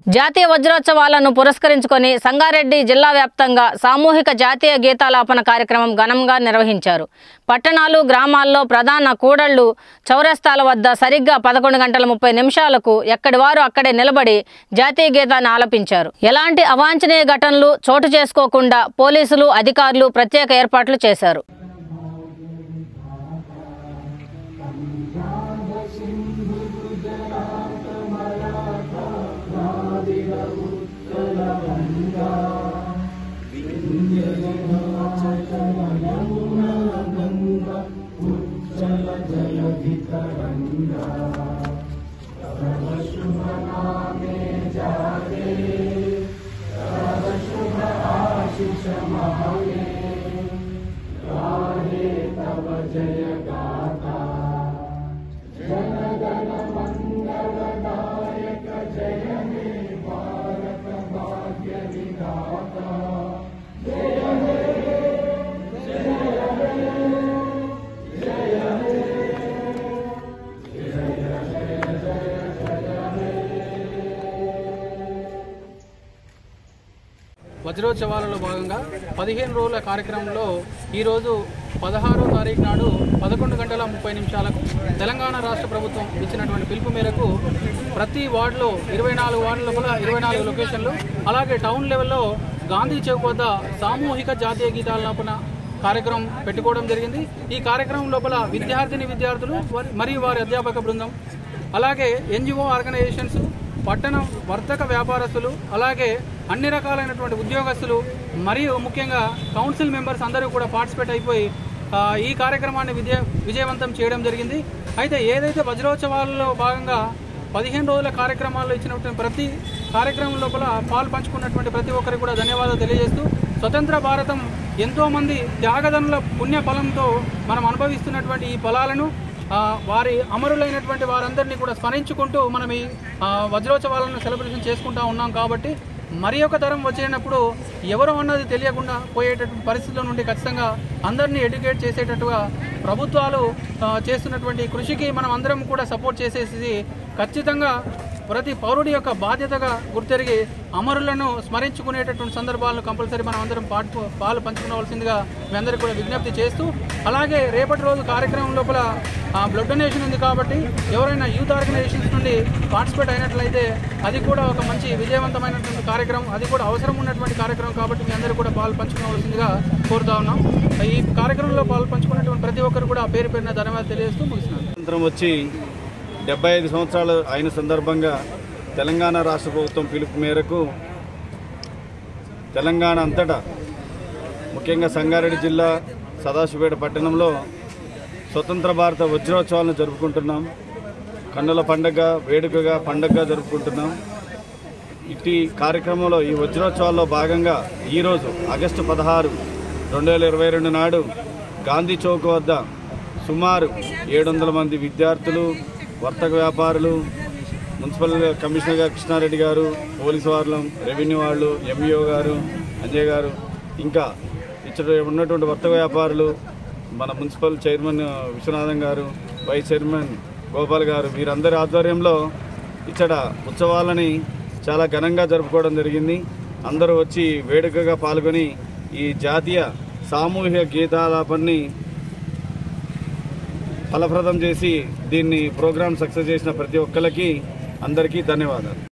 జాతీయ వజ్రోత్సవాలను పురస్కరించుకొని సంగారెడ్డి జిల్లా వ్యాప్తంగా సామూహిక జాతీయ గీతాలాపన కార్యక్రమం ఘనంగా నిర్వహించారు పట్టణాలు గ్రామాల్లో ప్రధాన కూడళ్లు చౌరస్తాల వద్ద సరిగ్గా పదకొండు గంటల ముప్పై నిమిషాలకు ఎక్కడి వారు అక్కడే నిలబడి జాతీయ గీతాన్ని ఆలపించారు ఎలాంటి అవాంఛనీయ ఘటనలు చోటు చేసుకోకుండా పోలీసులు అధికారులు ప్రత్యేక ఏర్పాట్లు చేశారు వజ్రోత్సవాలలో భాగంగా పదిహేను రోజుల కార్యక్రమంలో ఈరోజు పదహారో తారీఖు నాడు పదకొండు గంటల ముప్పై నిమిషాలకు తెలంగాణ రాష్ట్ర ప్రభుత్వం ఇచ్చినటువంటి పిలుపు మేరకు ప్రతి వార్డులో ఇరవై నాలుగు వార్డుల లోపల ఇరవై నాలుగు లొకేషన్లు అలాగే టౌన్ లెవెల్లో గాంధీ చౌక్ వద్ద సామూహిక జాతీయ గీతాలాపన కార్యక్రమం పెట్టుకోవడం జరిగింది ఈ కార్యక్రమం లోపల విద్యార్థిని విద్యార్థులు వారి- మరియు వారి అధ్యాపక బృందం అలాగే ఎన్జిఓ ఆర్గనైజేషన్స్ పట్టణ వర్తక వ్యాపారస్తులు అలాగే అన్ని రకాలైనటువంటి ఉద్యోగస్తులు మరియు ముఖ్యంగా కౌన్సిల్ మెంబర్స్ అందరూ కూడా పార్టిసిపేట్ అయిపోయి ఆ, ఈ కార్యక్రమాన్ని విజయ విజయవంతం చేయడం జరిగింది అయితే ఏదైతే వజ్రోత్సవాలలో భాగంగా పదిహేను రోజుల కార్యక్రమాల్లో ఇచ్చినటువంటి ప్రతి కార్యక్రమం లోపల పాలు పంచుకున్నటువంటి ప్రతి ఒక్కరికి కూడా ధన్యవాదాలు తెలియజేస్తూ స్వతంత్ర భారతం ఎంతోమంది త్యాగదనుల పుణ్య ఫలంతో మనం అనుభవిస్తున్నటువంటి ఈ ఫలాలను ఆ, వారి అమరులైనటువంటి వారందరినీ కూడా స్మరించుకుంటూ మనం ఈ ఆ, వజ్రోత్సవాలను సెలబ్రేషన్ చేసుకుంటా ఉన్నాం కాబట్టి మరి ఒక తరం వచ్చేటప్పుడు ఎవరు అన్నది తెలియకుండా పోయేటటువంటి పరిస్థితుల నుండి ఖచ్చితంగా అందరినీ ఎడ్యుకేట్ చేసేటట్టుగా ప్రభుత్వాలు ఆ, చేస్తున్నటువంటి కృషికి మనం అందరం కూడా సపోర్ట్ చేసేసి ఖచ్చితంగా ప్రతి పౌరుడి యొక్క బాధ్యతగా గుర్తెరిగి అమరులను స్మరించుకునేటటువంటి సందర్భాలను కంపల్సరీ మనం అందరం పాటు పాలు పంచుకోవాల్సిందిగా మీ అందరికీ కూడా విజ్ఞప్తి చేస్తూ అలాగే రేపటి రోజు కార్యక్రమం లోపల ఆ, బ్లడ్ డొనేషన్ ఉంది కాబట్టి ఎవరైనా యూత్ ఆర్గనైజేషన్స్ నుండి పార్టిసిపేట్ అయినట్లయితే అది కూడా ఒక మంచి విజయవంతమైనటువంటి కార్యక్రమం అది కూడా అవసరం ఉన్నటువంటి కార్యక్రమం కాబట్టి మీ అందరూ కూడా పాలు పంచుకోవాల్సిందిగా కోరుతా ఉన్నాం ఈ కార్యక్రమంలో పాలు పంచుకున్నటువంటి ప్రతి ఒక్కరు కూడా పేరు పేరున ధన్యవాదాలు తెలియజేస్తూ ముగిస్తున్నాను స్వాతంత్రం వచ్చి డెబ్బై ఐదు సంవత్సరాలు అయిన సందర్భంగా తెలంగాణ రాష్ట్ర ప్రభుత్వం పిలుపు మేరకు తెలంగాణ అంతటా ముఖ్యంగా సంగారెడ్డి జిల్లా సదాశివపేట పట్టణంలో స్వతంత్ర భారత వజ్రోత్సవాలను జరుపుకుంటున్నాం కన్నుల పండగ వేడుకగా పండగగా జరుపుకుంటున్నాం ఇట్టి కార్యక్రమంలో ఈ వజ్రోత్సవాల్లో భాగంగా ఈరోజు ఆగస్టు పదహారు రెండు వేల ఇరవై రెండు నాడు గాంధీ చౌక్ వద్ద సుమారు ఏడు వందల మంది విద్యార్థులు వర్తక వ్యాపారులు మున్సిపల్ కమిషనర్ గారు కృష్ణారెడ్డి గారు పోలీసు వాళ్ళు రెవెన్యూ వాళ్ళు ఎంఈఓ గారు అంజయ్ గారు ఇంకా ఇక్కడ ఉన్నటువంటి వర్తక వ్యాపారులు మన మున్సిపల్ చైర్మన్ విశ్వనాథం గారు వైస్ చైర్మన్ గోపాల్ గారు వీరందరి ఆధ్వర్యంలో ఇక్కడ ఉత్సవాలని చాలా ఘనంగా జరుపుకోవడం జరిగింది అందరూ వచ్చి వేడుకగా పాల్గొని ఈ జాతీయ సామూహిక గీతాలాపన్ని ఫలప్రదం చేసి దీన్ని ప్రోగ్రాం సక్సెస్ చేసిన ప్రతి ఒక్కరికి అందరికీ ధన్యవాదాలు